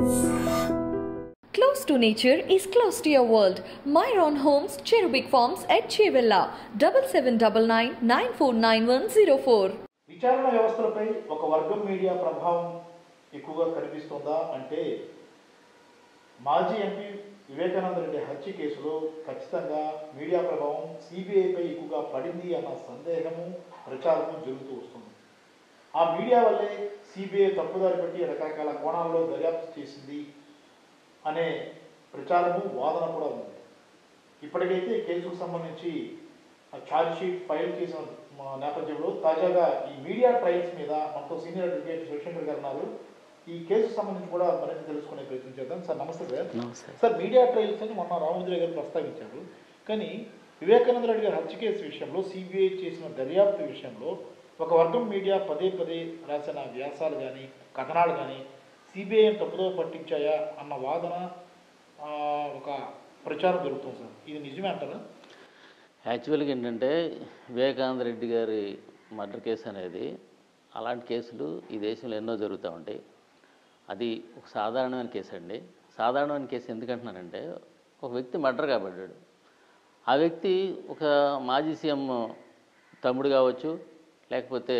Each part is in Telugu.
Close to nature is close to your world. Myron Homes, Cherubic Farms at Chevilla, double seven double nine nine four nine one zero four. విచారణ వ్యవస్థలపై ఒక వర్గం మీడియా ప్రభావం ఎక్కువగా కనిపిస్తుందా అంటే మాజీ ఎంపీ వివేకానంద రెడ్డి హత్య కేసులో ఖచ్చితంగా మీడియా ప్రభావం సిబిఐపై ఎక్కువగా పడింది అన్న సందేహము ప్రచారము జరుగుతూ వస్తుంది ఆ మీడియా వల్లే సిబిఐ తప్పుదారి పెట్టి రకరకాల కోణాల్లో దర్యాప్తు చేసింది అనే ప్రచారము వాదన కూడా ఉంది ఇప్పటికైతే కేసుకు సంబంధించి ఛార్జ్ షీట్ ఫైల్ చేసిన మా నేపథ్యంలో తాజాగా ఈ మీడియా ట్రయల్స్ మీద మనతో సీనియర్ అడ్వకేట్ శివశంకర్ గారు ఉన్నారు ఈ కేసుకు సంబంధించి కూడా మరింత తెలుసుకునే ప్రయత్నం చేద్దాం సార్ నమస్తే సార్ నమస్తే సార్ మీడియా ట్రయల్స్ అని మొన్న రామోద్రి గారు ప్రస్తావించారు కానీ వివేకానంద రెడ్డి గారి హత్య కేసు విషయంలో సిబిఐ చేసిన దర్యాప్తు విషయంలో ఒక వర్గం మీడియా పదే పదే రాసిన వ్యాసాలు కానీ కథనాలు కానీ సిబిఐని తప్పుదో పట్టించాయా అన్న వాదన ఆ, ఒక ప్రచారం జరుగుతుంది సార్ ఇది నిజమే అంటారా యాక్చువల్గా ఏంటంటే వివేకానంద రెడ్డి గారి మర్డర్ కేసు అనేది అలాంటి కేసులు ఈ దేశంలో ఎన్నో జరుగుతూ ఉంటాయి అది ఒక సాధారణమైన కేసు అండి సాధారణమైన కేసు ఎందుకంటున్నానంటే ఒక వ్యక్తి మర్డర్ కాబడ్డాడు ఆ వ్యక్తి ఒక మాజీ సీఎం తమ్ముడు కావచ్చు లేకపోతే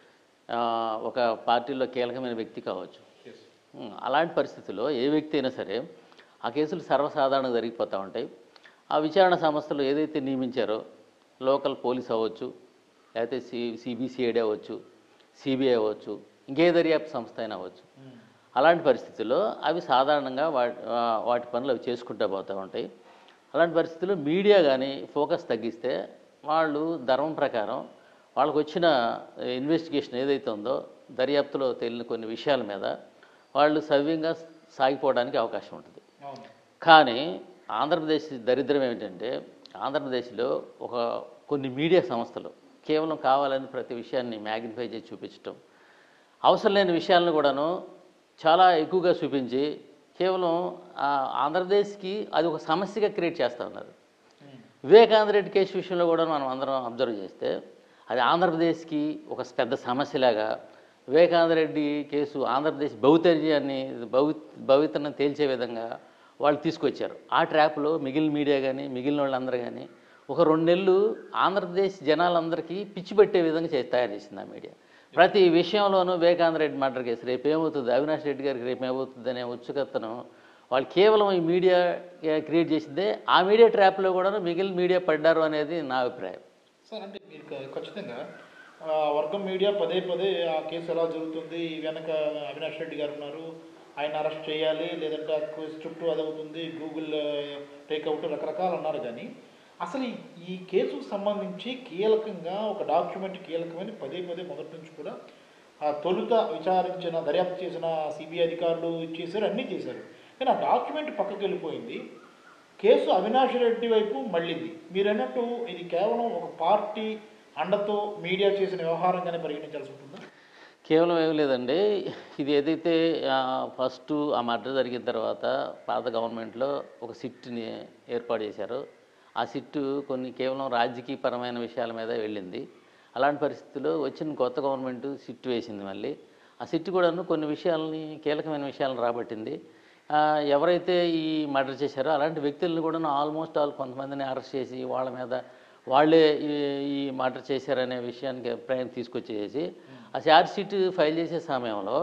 ఆ, ఒక పార్టీలో కీలకమైన వ్యక్తి కావచ్చు ఉం, అలాంటి పరిస్థితుల్లో ఏ వ్యక్తి అయినా సరే ఆ కేసులు సర్వసాధారణంగా జరిగిపోతూ ఉంటాయి ఆ విచారణ సంస్థలు ఏదైతే నియమించారో లోకల్ పోలీస్ అవ్వచ్చు లేకపోతే సి సిబిసిఐడి అవ్వచ్చు సిబిఐ అవ్వచ్చు ఇంకే దర్యాప్తు సంస్థ అయినా అవ్వచ్చు అలాంటి పరిస్థితుల్లో అవి సాధారణంగా వాటి ఆ, వాటి పనులు అవి చేసుకుంటూ పోతూ ఉంటాయి అలాంటి పరిస్థితుల్లో మీడియా కానీ ఫోకస్ తగ్గిస్తే వాళ్ళు ధర్మం ప్రకారం వాళ్ళకు వచ్చిన ఇన్వెస్టిగేషన్ ఏదైతే ఉందో దర్యాప్తులో తేలిన కొన్ని విషయాల మీద వాళ్ళు సవ్యంగా సాగిపోవడానికి అవకాశం ఉంటుంది అవును కానీ ఆంధ్రప్రదేశ్ దరిద్రం ఏమిటంటే ఆంధ్రప్రదేశ్లో ఒక కొన్ని మీడియా సంస్థలు కేవలం కావాలని ప్రతి విషయాన్ని మ్యాగ్నిఫై చేసి చూపించటం అవసరం లేని విషయాలను కూడాను చాలా ఎక్కువగా చూపించి కేవలం ఆ ఆంధ్రప్రదేశ్కి అది ఒక సమస్యగా క్రియేట్ చేస్తూ ఉన్నారు వివేకానంద రెడ్డి కేసు విషయంలో కూడా మనం అందరం అబ్జర్వ్ చేస్తే అది ఆంధ్రప్రదేశ్కి ఒక పెద్ద సమస్యలాగా వివేకానంద రెడ్డి కేసు ఆంధ్రప్రదేశ్ భౌతర్యాన్ని భవి భవితను తేల్చే విధంగా వాళ్ళు తీసుకొచ్చారు ఆ ట్రాప్లో మిగిలిన మీడియా కానీ మిగిలిన వాళ్ళందరూ కానీ ఒక రెండు నెలలు ఆంధ్రప్రదేశ్ జనాలందరికీ పిచ్చి పెట్టే విధంగా చేసి తయారు చేసింది ఆ మీడియా ప్రతి విషయంలోనూ వివేకానంద రెడ్డి మర్డర్ కేసు రేపు ఏమవుతుంది అవినాష్ రెడ్డి గారికి రేపు ఏమవుతుంది అనే ఉత్సుకతను వాళ్ళు కేవలం ఈ మీడియా క్రియేట్ చేసిందే ఆ మీడియా ట్రాప్లో కూడా మిగిలిన మీడియా పడ్డారు అనేది నా అభిప్రాయం సార్ అంటే మీరు క- ఖచ్చితంగా ఆ, వర్గం మీడియా పదే పదే ఆ కేసు ఎలా జరుగుతుంది వెనక అవినాష్ రెడ్డి గారు ఉన్నారు ఆయన అరెస్ట్ చేయాలి లేదంటే ఆ కేసు చుట్టూ అదవుతుంది గూగుల్ టేక్అవుట్ రకరకాలు అన్నారు కానీ అసలు ఈ- ఈ కేసుకు సంబంధించి కీలకంగా ఒక డాక్యుమెంట్ కీలకమని పదే పదే మొదటి నుంచి కూడా ఆ తొలుత విచారించిన దర్యాప్తు చేసిన సిబిఐ అధికారులు చేశారు అన్నీ చేశారు కానీ ఆ డాక్యుమెంట్ పక్కకి వెళ్ళిపోయింది కేసు అవినాష్ రెడ్డి వైపు మళ్ళింది మీరు అన్నట్టు ఇది కేవలం ఒక పార్టీ అండతో మీడియా చేసిన వ్యవహారంగానే పరిగణించాల్సి ఉంటుందా కేవలం ఏం లేదండి ఇది ఏదైతే ఆ, ఫస్ట్ ఆ మర్డర్ జరిగిన తర్వాత పాత గవర్నమెంట్లో ఒక సిట్ని ఏర్పాటు చేశారు ఆ సిట్టు కొన్ని కేవలం రాజకీయపరమైన విషయాల మీద వెళ్ళింది అలాంటి పరిస్థితుల్లో వచ్చిన కొత్త గవర్నమెంట్ సిట్టు వేసింది మళ్ళీ ఆ సిట్టు కూడాను కొన్ని విషయాలని కీలకమైన విషయాలను రాబట్టింది ఆ, ఎవరైతే ఈ మర్డర్ చేశారో అలాంటి వ్యక్తులను కూడా ఆల్మోస్ట్ ఆల్ కొంతమందిని అరెస్ట్ చేసి వాళ్ళ మీద వాళ్ళే ఈ ఈ మర్డర్ చేశారనే విషయానికి అభిప్రాయం తీసుకొచ్చేసి ఆ ఛార్జ్ షీట్ ఫైల్ చేసే సమయంలో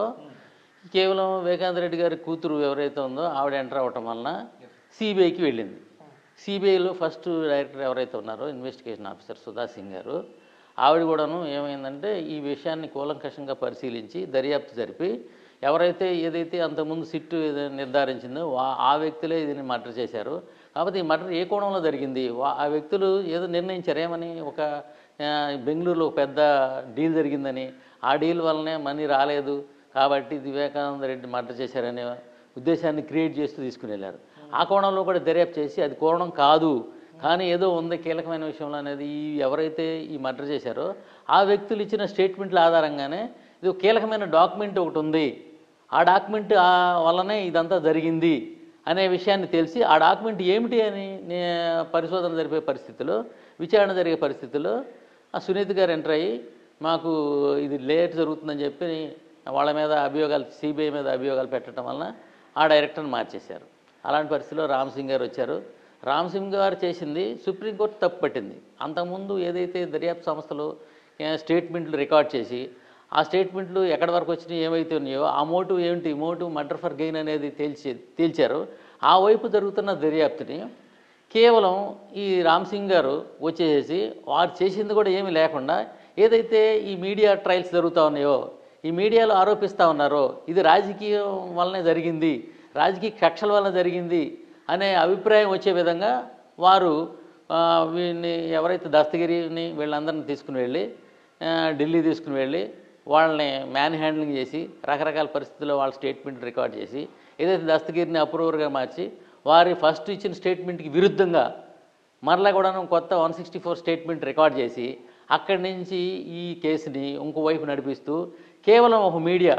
కేవలం వివేకానంద రెడ్డి గారి కూతురు ఎవరైతే ఉందో ఆవిడ ఎంటర్ అవ్వటం వలన సిబిఐకి వెళ్ళింది సిబిఐలో ఫస్ట్ డైరెక్టర్ ఎవరైతే ఉన్నారో ఇన్వెస్టిగేషన్ ఆఫీసర్ సుధా సింగ్ గారు ఆవిడ కూడాను ఏమైందంటే ఈ విషయాన్ని కూలంకషంగా పరిశీలించి దర్యాప్తు జరిపి ఎవరైతే ఏదైతే అంతకుముందు సిట్టు ఏదో నిర్ధారించిందో వా- ఆ వ్యక్తులే దీన్ని మర్డర్ చేశారు కాకపోతే ఈ మర్డర్ ఏ కోణంలో జరిగింది వా- ఆ వ్యక్తులు ఏదో నిర్ణయించారు ఏమని ఒక ఆ, బెంగళూరులో ఒక పెద్ద డీల్ జరిగిందని ఆ డీల్ వల్లనే మనీ రాలేదు కాబట్టి ఇది వివేకానంద రెడ్డి మర్డర్ చేశారనే ఉద్దేశాన్ని క్రియేట్ చేస్తూ తీసుకుని వెళ్ళారు ఆ కోణంలో కూడా దర్యాప్తు చేసి అది కోణం కాదు కానీ ఏదో ఉంది కీలకమైన విషయంలో అనేది ఈ ఎవరైతే ఈ మర్డర్ చేశారో ఆ వ్యక్తులు ఇచ్చిన స్టేట్మెంట్ల ఆధారంగానే ఇది ఒక కీలకమైన డాక్యుమెంట్ ఒకటి ఉంది ఆ డాక్యుమెంట్ ఆ వల్లనే ఇదంతా జరిగింది అనే విషయాన్ని తెలిసి ఆ డాక్యుమెంట్ ఏమిటి అని నే పరిశోధన జరిపే పరిస్థితిలో విచారణ జరిగే పరిస్థితిలో ఆ సునీత్ గారు ఎంటర్ అయ్యి మాకు ఇది లేట్ జరుగుతుందని చెప్పి వాళ్ళ మీద అభియోగాలు సిబిఐ మీద అభియోగాలు పెట్టడం వలన ఆ డైరెక్టర్ని మార్చేశారు అలాంటి పరిస్థితిలో రామ్ సింగ్ గారు వచ్చారు రామ్ సింగ్ గారు చేసింది సుప్రీంకోర్టు తప్పు పట్టింది అంతకుముందు ఏదైతే దర్యాప్తు సంస్థలు ఏ, స్టేట్మెంట్లు రికార్డ్ చేసి ఆ స్టేట్మెంట్లు ఎక్కడి వరకు వచ్చినాయి ఏమైతే ఉన్నాయో ఆ మోటివ్ ఏమిటి మోటివ్ మర్డర్ ఫర్ గెయిన్ అనేది తేల్చి తేల్చారు ఆ వైపు జరుగుతున్న దర్యాప్తుని కేవలం ఈ రామ్ సింగ్ గారు వచ్చేసేసి వారు చేసింది కూడా ఏమీ లేకుండా ఏదైతే ఈ మీడియా ట్రయల్స్ జరుగుతూ ఉన్నాయో ఈ మీడియాలో ఆరోపిస్తూ ఉన్నారో ఇది రాజకీయం వల్లనే జరిగింది రాజకీయ కక్షల వల్ల జరిగింది అనే అభిప్రాయం వచ్చే విధంగా వారు ఆ, వీడిని ఎవరైతే దస్తగిరిని వీళ్ళందరిని తీసుకుని వెళ్ళి ఆ, ఢిల్లీ తీసుకుని వెళ్ళి వాళ్ళని మ్యాన్ హ్యాండ్లింగ్ చేసి రకరకాల పరిస్థితుల్లో వాళ్ళ స్టేట్మెంట్ రికార్డ్ చేసి ఏదైతే దస్తగిరిని అప్రూవర్గా మార్చి వారి ఫస్ట్ ఇచ్చిన స్టేట్మెంట్కి విరుద్ధంగా మరలా కూడా కొత్త one sixty four statement record చేసి అక్కడి నుంచి ఈ కేసుని ఇంకోవైపు నడిపిస్తూ కేవలం ఒక మీడియా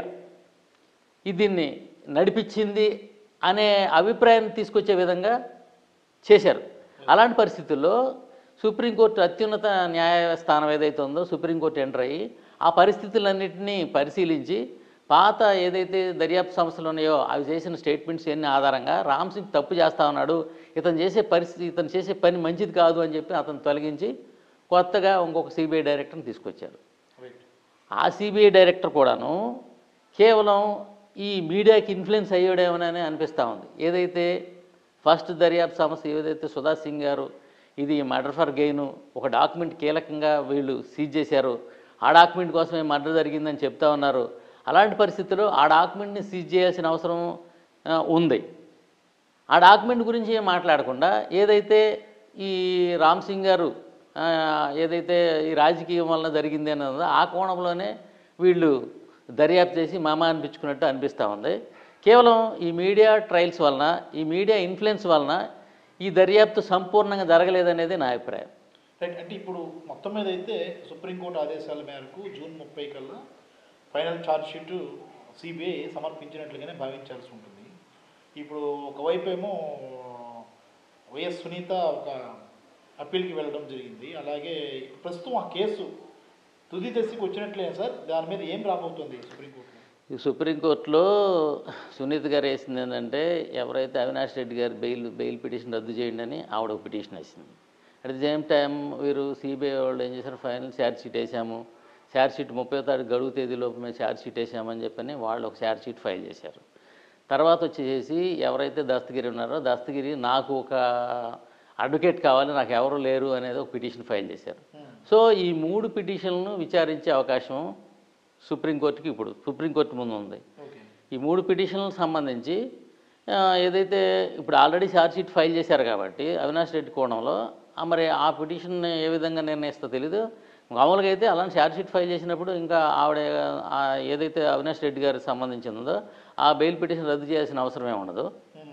ఇది దీన్ని నడిపించింది అనే అభిప్రాయాన్ని తీసుకొచ్చే విధంగా చేశారు అలాంటి పరిస్థితుల్లో సుప్రీంకోర్టు అత్యున్నత న్యాయస్థానం ఏదైతే ఉందో సుప్రీంకోర్టు ఎంటర్ అయ్యి ఆ పరిస్థితులన్నింటినీ పరిశీలించి పాత ఏదైతే దర్యాప్తు సంస్థలు ఉన్నాయో అవి చేసిన స్టేట్మెంట్స్ ఎన్ని ఆధారంగా రామ్ సింగ్ తప్పు చేస్తా ఉన్నాడు ఇతను చేసే పరిస్థితి ఇతను చేసే పని మంచిది కాదు అని చెప్పి అతను తొలగించి కొత్తగా ఇంకొక సిబిఐ డైరెక్టర్ని తీసుకొచ్చారు రైట్ ఆ సిబిఐ డైరెక్టర్ కూడాను కేవలం ఈ మీడియాకి ఇన్ఫ్లుయెన్స్ అయ్యాడేమోనని అనిపిస్తూ ఉంది ఏదైతే ఫస్ట్ దర్యాప్తు సంస్థ ఏదైతే సుధా సింగ్ గారు ఇది మర్డర్ ఫర్ గెయిన్ ఒక డాక్యుమెంట్ కీలకంగా వీళ్ళు సీజ్ చేశారు ఆ డాక్యుమెంట్ కోసమే మర్డర్ జరిగిందని చెప్తా ఉన్నారు అలాంటి పరిస్థితుల్లో ఆ డాక్యుమెంట్ని సీజ్ చేయాల్సిన అవసరం ఆ, ఉంది ఆ డాక్యుమెంట్ గురించి ఏం మాట్లాడకుండా ఏదైతే ఈ రామ్ సింగ్ గారు ఆ, ఏదైతే ఈ రాజకీయం వలన జరిగింది అన్నదో ఆ కోణంలోనే వీళ్ళు దర్యాప్తు చేసి మామ అనిపించుకున్నట్టు అనిపిస్తూ ఉంది కేవలం ఈ మీడియా ట్రయల్స్ వలన ఈ మీడియా ఇన్ఫ్లుయెన్స్ వలన ఈ దర్యాప్తు సంపూర్ణంగా జరగలేదనేది నా అభిప్రాయం రైట్ అంటే ఇప్పుడు మొత్తం మీద అయితే సుప్రీంకోర్టు ఆదేశాల మేరకు జూన్ ముప్పై కల్లా ఫైనల్ ఛార్జ్ షీట్ సిబిఐ సమర్పించినట్లుగానే భావించాల్సి ఉంటుంది ఇప్పుడు ఒకవైపు ఏమో వైఎస్ సునీత ఒక అప్పీల్కి వెళ్ళడం జరిగింది అలాగే ప్రస్తుతం ఆ కేసు తుది దశకి వచ్చినట్లే సార్ దాని మీద ఏం రాబోతుంది సుప్రీంకోర్టులో ఈ సుప్రీంకోర్టులో సునీత్ గారు వేసింది ఏంటంటే ఎవరైతే అవినాష్ రెడ్డి గారు బెయిల్ బెయిల్ పిటిషన్ రద్దు చేయండి అని ఆవిడ ఒక పిటిషన్ వేసింది అట్ ది సేమ్ టైం వీరు సిబిఐ వాళ్ళు ఏం చేశారు ఫైనల్ ఛార్జ్ షీట్ వేసాము ఛార్జ్ షీట్ ముప్పై తారీఖు గడువు తేదీలోపు మేము ఛార్జ్ షీట్ వేసామని చెప్పని వాళ్ళు ఒక ఛార్జ్ షీట్ ఫైల్ చేశారు తర్వాత వచ్చేసి ఎవరైతే దస్తగిరి ఉన్నారో దస్తగిరి నాకు ఒక అడ్వకేట్ కావాలి నాకు ఎవరు లేరు అనేది ఒక పిటిషన్ ఫైల్ చేశారు సో ఈ మూడు పిటిషన్లను విచారించే అవకాశం సుప్రీంకోర్టుకి ఇప్పుడు సుప్రీంకోర్టు ముందు ఉంది ఓకే ఈ మూడు పిటిషన్లకు సంబంధించి ఆ, ఏదైతే ఇప్పుడు ఆల్రెడీ ఛార్జ్ షీట్ ఫైల్ చేశారు కాబట్టి అవినాష్ రెడ్డి కోణంలో ఆ, మరి ఆ పిటిషన్ ఏ విధంగా నిర్ణయిస్తో తెలీదు మామూలుగా అయితే అలాంటి ఛార్జ్ షీట్ ఫైల్ చేసినప్పుడు ఇంకా ఆవిడ ఆ, ఏదైతే అవినాష్ రెడ్డి గారికి సంబంధించిందో ఆ బెయిల్ పిటిషన్ రద్దు చేయాల్సిన అవసరమే ఉండదు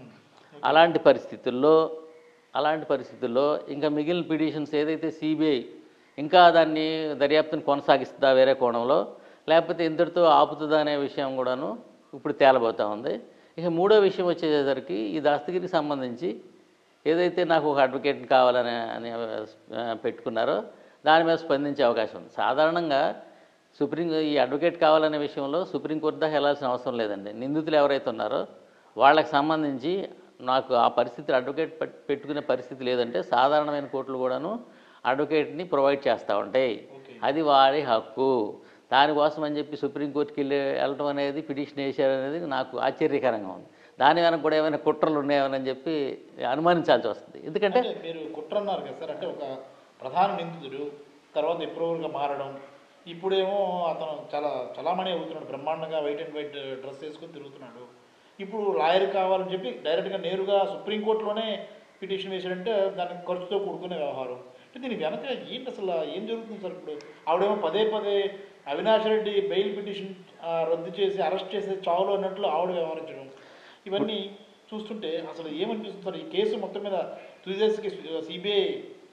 అలాంటి పరిస్థితుల్లో అలాంటి పరిస్థితుల్లో ఇంకా మిగిలిన పిటిషన్స్ ఏదైతే సిబిఐ ఇంకా దాన్ని దర్యాప్తుని కొనసాగిస్తుందా వేరే కోణంలో లేకపోతే ఇంతటితో ఆపుతుందా అనే విషయం కూడాను ఇప్పుడు తేలబోతా ఉంది ఇక మూడో విషయం వచ్చేసరికి ఈ దస్తగిరికి సంబంధించి ఏదైతే నాకు ఒక అడ్వకేట్ కావాలని అని ఆ, పెట్టుకున్నారో దాని మీద స్పందించే అవకాశం ఉంది సాధారణంగా సుప్రీం ఈ అడ్వకేట్ కావాలనే విషయంలో సుప్రీంకోర్టు దాకా వెళ్ళాల్సిన అవసరం లేదండి నిందితులు ఎవరైతే ఉన్నారో వాళ్ళకి సంబంధించి నాకు ఆ పరిస్థితి అడ్వకేట్ పెట్- పెట్టుకునే పరిస్థితి లేదంటే సాధారణమైన కోర్టులు కూడాను అడ్వకేట్ని ప్రొవైడ్ చేస్తూ ఉంటాయి ఓకే అది వారి హక్కు దానికోసం అని చెప్పి సుప్రీంకోర్టుకి వెళ్ళి వెళ్ళటం అనేది పిటిషన్ వేశారు అనేది నాకు ఆశ్చర్యకరంగా ఉంది దాని వెనక కూడా ఏమైనా కుట్రలు ఉన్నాయేమని చెప్పి అనుమానించాల్సి వస్తుంది ఎందుకంటే అంటే మీరు కుట్ర అన్నారు కదా సార్ అంటే ఒక ప్రధాన నిందితుడు తర్వాత ఎప్రూవర్గా మారడం ఇప్పుడేమో అతను చాలా చలామణి అవుతున్నాడు బ్రహ్మాండంగా వైట్ అండ్ వైట్ డ్రెస్ వేసుకొని తిరుగుతున్నాడు ఇప్పుడు లాయర్ కావాలని చెప్పి డైరెక్ట్గా నేరుగా సుప్రీంకోర్టులోనే పిటిషన్ వేసాడంటే దానికి ఖర్చుతో కూడుకునే వ్యవహారం అంటే దీని వెనక ఏంటి అసలు ఏం జరుగుతుంది సార్ ఇప్పుడు ఆవిడేమో పదే పదే అవినాష్ రెడ్డి బెయిల్ పిటిషన్ ఆ, రద్దు చేసి అరెస్ట్ చేసే చావులు అన్నట్లు ఆవిడ వ్యవహరించడం ఇవన్నీ చూస్తుంటే అసలు ఏమనిపిస్తుంది సార్ ఈ కేసు మొత్తం మీద తుదిదశకి సిబిఐ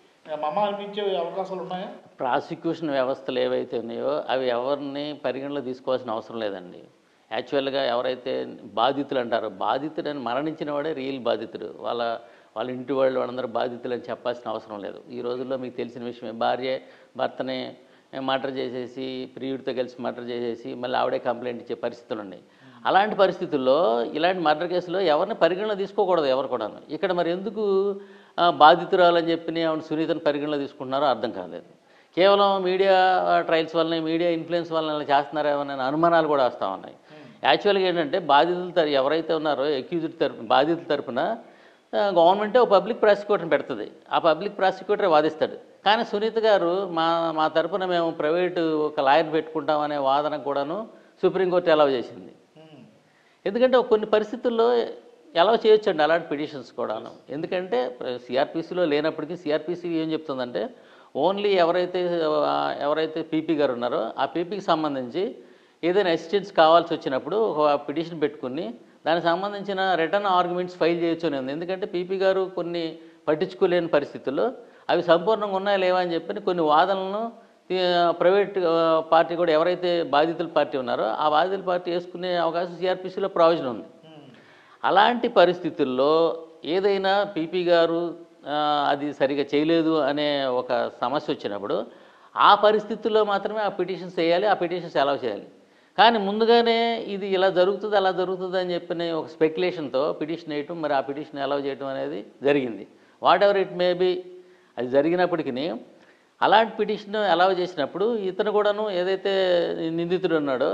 మమ అనిపించే అవకాశాలు ఉన్నాయా ప్రాసిక్యూషన్ వ్యవస్థలు ఏవైతే ఉన్నాయో అవి ఎవరిని పరిగణలో తీసుకోవాల్సిన అవసరం లేదండి యాక్చువల్గా ఎవరైతే బాధితులు అంటారో బాధితుడని మరణించిన వాడే రియల్ బాధితుడు వాళ్ళ వాళ్ళ ఇంటి వాళ్ళు వాళ్ళందరూ బాధితులు అని చెప్పాల్సిన అవసరం లేదు ఈ రోజుల్లో మీకు తెలిసిన విషయమే భార్య భర్తని మర్డర్ చేసేసి ప్రియుడితో కలిసి మర్డర్ చేసేసి మళ్ళీ ఆవిడే కంప్లైంట్ ఇచ్చే పరిస్థితులు ఉన్నాయి అలాంటి పరిస్థితుల్లో ఇలాంటి మర్డర్ కేసులో ఎవరిని పరిగణలో తీసుకోకూడదు ఎవరు కూడా ఇక్కడ మరి ఎందుకు ఆ, బాధితురాలని చెప్పి ఆవిడ సునీతను పరిగణలో తీసుకుంటున్నారో అర్థం కాలేదు కేవలం మీడియా ట్రయల్స్ వల్లనే మీడియా ఇన్ఫ్లుయెన్స్ వల్ల ఇలా చేస్తున్నారేమో అనే అనుమానాలు కూడా వస్తూ ఉన్నాయి యాక్చువల్గా ఏంటంటే బాధితుల తరపు ఎవరైతే ఉన్నారో అక్యూజ్డ్ తరపు బాధితుల తరపున ఆ, గవర్నమెంటే ఒక పబ్లిక్ ప్రాసిక్యూటర్ని పెడుతుంది ఆ పబ్లిక్ ప్రాసిక్యూటర్ వాదిస్తాడు కానీ సునీత గారు మా మా తరపున మేము ప్రైవేటు ఒక లాయర్ పెట్టుకుంటామనే వాదన కూడాను సుప్రీంకోర్టు అలౌ చేసింది ఉమ్. ఎందుకంటే కొన్ని పరిస్థితుల్లో ఎలా చేయొచ్చండి అలాంటి పిటిషన్స్ కూడాను ఎందుకంటే సిఆర్పిసిలో లేనప్పటికీ సిఆర్పిసి ఏం చెప్తుందంటే ఓన్లీ ఎవరైతే ఆ, ఎవరైతే పీపీ గారు ఉన్నారో ఆ పీపీకి సంబంధించి ఏదైనా అసిస్టెన్స్ కావాల్సి వచ్చినప్పుడు ఒక పిటిషన్ పెట్టుకుని దానికి సంబంధించిన రిటర్న్ ఆర్గ్యుమెంట్స్ ఫైల్ చేయొచ్చు అని ఉంది ఎందుకంటే పీపీ గారు కొన్ని పట్టించుకోలేని పరిస్థితుల్లో అవి సంపూర్ణంగా ఉన్నాయా లేవా అని చెప్పి కొన్ని వాదనలను ఈ, ప్రైవేట్ ఆ, పార్టీ కూడా ఎవరైతే బాధితుల పార్టీ ఉన్నారో ఆ బాధితుల పార్టీ వేసుకునే అవకాశం సిఆర్పిసిలో ప్రావిజన్ ఉంది ఉమ్. అలాంటి పరిస్థితుల్లో ఏదైనా పీపీ గారు ఆ, అది సరిగా చేయలేదు అనే ఒక సమస్య వచ్చినప్పుడు ఆ పరిస్థితుల్లో మాత్రమే ఆ పిటిషన్స్ వేయాలి ఆ పిటిషన్స్ అలౌ చేయాలి కానీ ముందుగానే ఇది ఇలా జరుగుతుంది అలా జరుగుతుంది అని చెప్పిన ఒక స్పెక్యులేషన్తో పిటిషన్ వేయటం మరి ఆ పిటిషన్ అలౌ చేయటం అనేది జరిగింది whatever it may be అది జరిగినప్పటికీ అలాంటి పిటిషన్ అలౌ చేసినప్పుడు ఇతను కూడాను ఏదైతే నిందితుడు ఉన్నాడో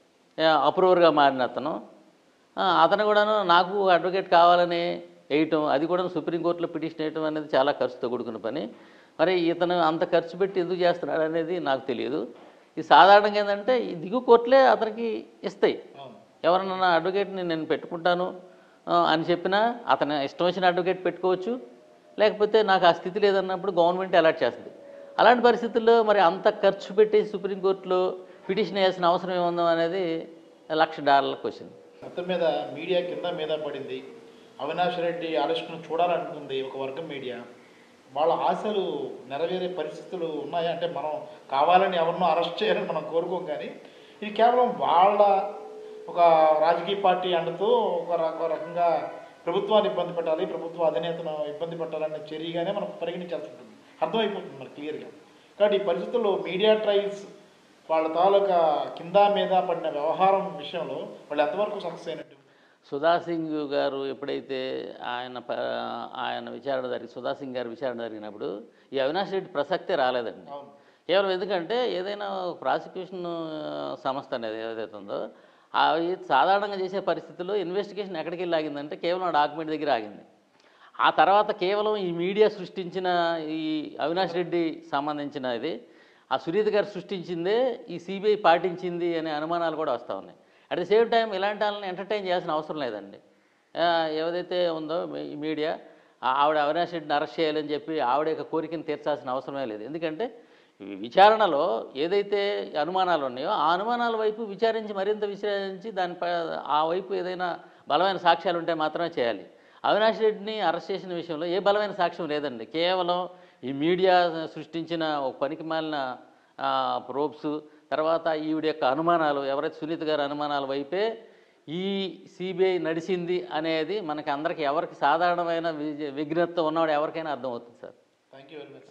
అప్రూవర్గా మారిన అతను ఆ, అతను కూడాను నాకు అడ్వకేట్ కావాలని వేయటం అది కూడా సుప్రీంకోర్టులో పిటిషన్ వేయటం అనేది చాలా ఖర్చుతో కూడుకున్న పని మరి ఇతను అంత ఖర్చు పెట్టి ఎందుకు చేస్తున్నాడు అనేది నాకు తెలియదు ఇది సాధారణంగా ఏంటంటే ఈ దిగు కోర్టులే అతనికి ఇస్తాయి అవును ఎవరన్నా అడ్వకేట్ని నేను పెట్టుకుంటాను ఆ, అని చెప్పినా అతను ఇష్టం వచ్చిన అడ్వకేట్ పెట్టుకోవచ్చు లేకపోతే నాకు ఆ స్థితి లేదన్నప్పుడు గవర్నమెంట్ అలాట్ చేస్తుంది అలాంటి పరిస్థితుల్లో మరి అంత ఖర్చు పెట్టి సుప్రీంకోర్టులో పిటిషన్ వేయాల్సిన అవసరం ఏముందో అనేది లక్ష డాలర్లకు వచ్చింది మొత్తం మీద మీడియా కింద మీద పడింది అవినాష్ రెడ్డి అరెస్ట్ను చూడాలనుకుంది ఒక వర్గం మీడియా వాళ్ళ ఆశలు నెరవేరే పరిస్థితులు ఉన్నాయా అంటే మనం కావాలని ఎవరినో అరెస్ట్ చేయాలని మనం కోరుకోం కానీ ఇది కేవలం వాళ్ళ ఒక రాజకీయ పార్టీ అండతో ఒక ర- ఒక రకంగా ప్రభుత్వాన్ని ఇబ్బంది పెట్టాలి ప్రభుత్వ అధినేతను ఇబ్బంది పెట్టాలనే చర్యగానే మనం పరిగణించాల్సి ఉంటుంది అర్థమైపోతుంది మనకు క్లియర్గా కాబట్టి ఈ పరిస్థితుల్లో మీడియా ట్రయల్స్ వాళ్ళ తాలూకా కింద మీద పడిన వ్యవహారం విషయంలో వాళ్ళు ఎంతవరకు సక్సెస్ అయినట్టు సుధా సింగ్ గారు ఎప్పుడైతే ఆయన ప- ఆయన విచారణ జరిగి సుధా సింగ్ గారి విచారణ జరిగినప్పుడు ఈ అవినాష్ రెడ్డి ప్రసక్తే రాలేదండి అవును కేవలం ఎందుకంటే ఏదైనా ప్రాసిక్యూషన్ సంస్థ అనేది ఏదైతే ఉందో అవి సాధారణంగా చేసే పరిస్థితుల్లో ఇన్వెస్టిగేషన్ ఎక్కడికి వెళ్ళి ఆగిందంటే కేవలం డాక్యుమెంట్ దగ్గర ఆగింది ఆ తర్వాత కేవలం ఈ మీడియా సృష్టించిన ఈ అవినాష్ రెడ్డి సంబంధించిన ఇది ఆ సునీత గారు సృష్టించిందే ఈ సిబిఐ పాటించింది అనే అనుమానాలు కూడా వస్తూ ఉన్నాయి అట్ ది సేమ్ టైం ఇలాంటి వాళ్ళని ఎంటర్టైన్ చేయాల్సిన అవసరం లేదండి ఆ, ఏదైతే ఉందో మీ- ఈ మీడియా ఆ- ఆవిడ అవినాష్ రెడ్డిని అరెస్ట్ చేయాలని చెప్పి ఆవిడ యొక్క కోరికను తీర్చాల్సిన అవసరమే లేదు ఎందుకంటే ఈ విచారణలో ఏదైతే అనుమానాలు ఉన్నాయో ఆ అనుమానాల వైపు విచారించి మరింత విచారించి దానిపై ఆ వైపు ఏదైనా బలమైన సాక్ష్యాలు ఉంటే మాత్రమే చేయాలి అవినాష్ రెడ్డిని అరెస్ట్ చేసిన విషయంలో ఏ బలమైన సాక్ష్యం లేదండి కేవలం ఈ మీడియా సృష్టించిన ఒక పనికి మాలిన ప్రోబ్స్ తర్వాత ఈవిడ యొక్క అనుమానాలు ఎవరైతే సునీత గారి అనుమానాల వైపే ఈ సిబిఐ నడిచింది అనేది మనకి అందరికి ఎవరికి సాధారణమైన వి- విఘ్నత ఉన్నవాడు ఎవరికైనా అర్థమవుతుంది sir thank you very much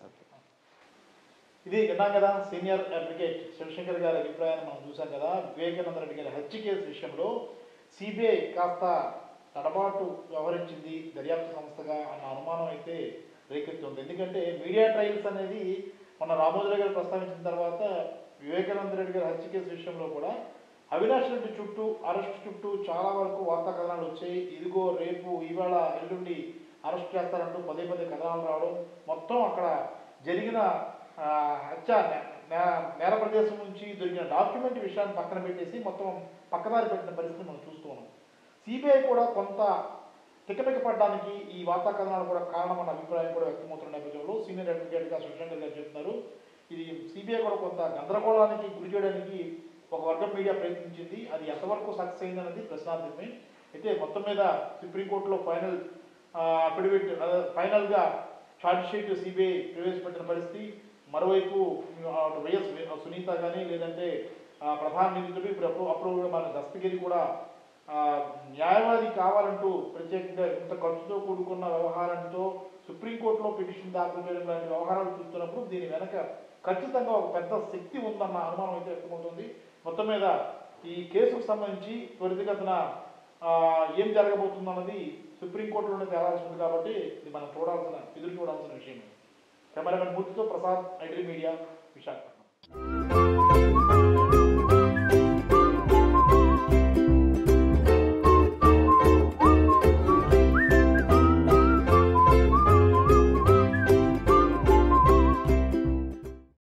ఇది విన్నాం కదా సీనియర్ అడ్వకేట్ శివశంకర్ గారి అభిప్రాయాన్ని మనం చూసాం కదా వివేకానంద రెడ్డి గారి హత్య కేసు విషయంలో సిబిఐ కాస్త తడబాటు వ్యవహరించింది దర్యాప్తు సంస్థగా అన్న అనుమానం అయితే రేకెత్తుంది ఎందుకంటే మీడియా ట్రయల్స్ అనేది మన రామోజీ గారు ప్రస్తావించిన తర్వాత వివేకానంద రెడ్డి గారి హత్య కేసు విషయంలో కూడా అవినాష్ రెడ్డి చుట్టూ అరెస్ట్ చుట్టూ చాలా వరకు వార్తా కథనాలు వచ్చాయి ఇదిగో రేపు ఇవాళ ఎల్లుండి అరెస్ట్ చేస్తారంటూ పదే పదే కథనాలు రావడం మొత్తం అక్కడ జరిగిన ఆ, హత్య నే- నే- నేర ప్రదేశం నుంచి దొరికిన డాక్యుమెంట్ విషయాన్ని పక్కన పెట్టేసి మొత్తం పక్కదారి పెట్టిన పరిస్థితి మనం చూస్తూ ఉన్నాం సిబిఐ కూడా కొంత తిక్కమిక్క పడడానికి ఈ వార్తా కథనాలు కూడా కారణమన్న అభిప్రాయం కూడా వ్యక్తమవుతున్న నేపథ్యంలో సీనియర్ అడ్వకేట్గా శివశంకర్ గారు చెప్తున్నారు ఇది సిబిఐ కూడా కొంత గందరగోళానికి గురి చేయడానికి ఒక వర్గం మీడియా ప్రయత్నించింది అది ఎంతవరకు సక్సెస్ అయిందన్నది ప్రశ్నార్థమే అయితే మొత్తం మీద సుప్రీంకోర్టులో ఫైనల్ అఫిడవిట్ ఫైనల్గా ఛార్జ్ షీట్ సిబిఐ ప్రవేశపెట్టిన పరిస్థితి మరోవైపు ఆ, వైఎస్ సునీత కానీ లేదంటే ఆ, ప్రధాన నిందితుడు ఇప్పుడు అప్రూ అప్రూవ్గా మన దస్తగిరి కూడా ఆ, న్యాయవాది కావాలంటూ ప్రత్యేకంగా ఇంత ఖర్చుతో కూడుకున్న వ్యవహారంతో సుప్రీంకోర్టులో పిటిషన్ దాఖలు చేయడం లాంటి వ్యవహారాలు చూస్తున్నప్పుడు దీని వెనక ఖచ్చితంగా ఒక పెద్ద శక్తి ఉందన్న అనుమానం అయితే వ్యక్తమవుతుంది మొత్తం మీద ఈ కేసుకు సంబంధించి త్వరితగతిన ఆ, ఏం జరగబోతుందన్నది సుప్రీంకోర్టులోనే తేలాల్సి ఉంది కాబట్టి ఇది మనం చూడాల్సిన ఎదురు చూడాల్సిన విషయం కెమెరామెన్ మూర్తితో ప్రసాద్ ఐడ్రీ మీడియా విశాఖపట్నం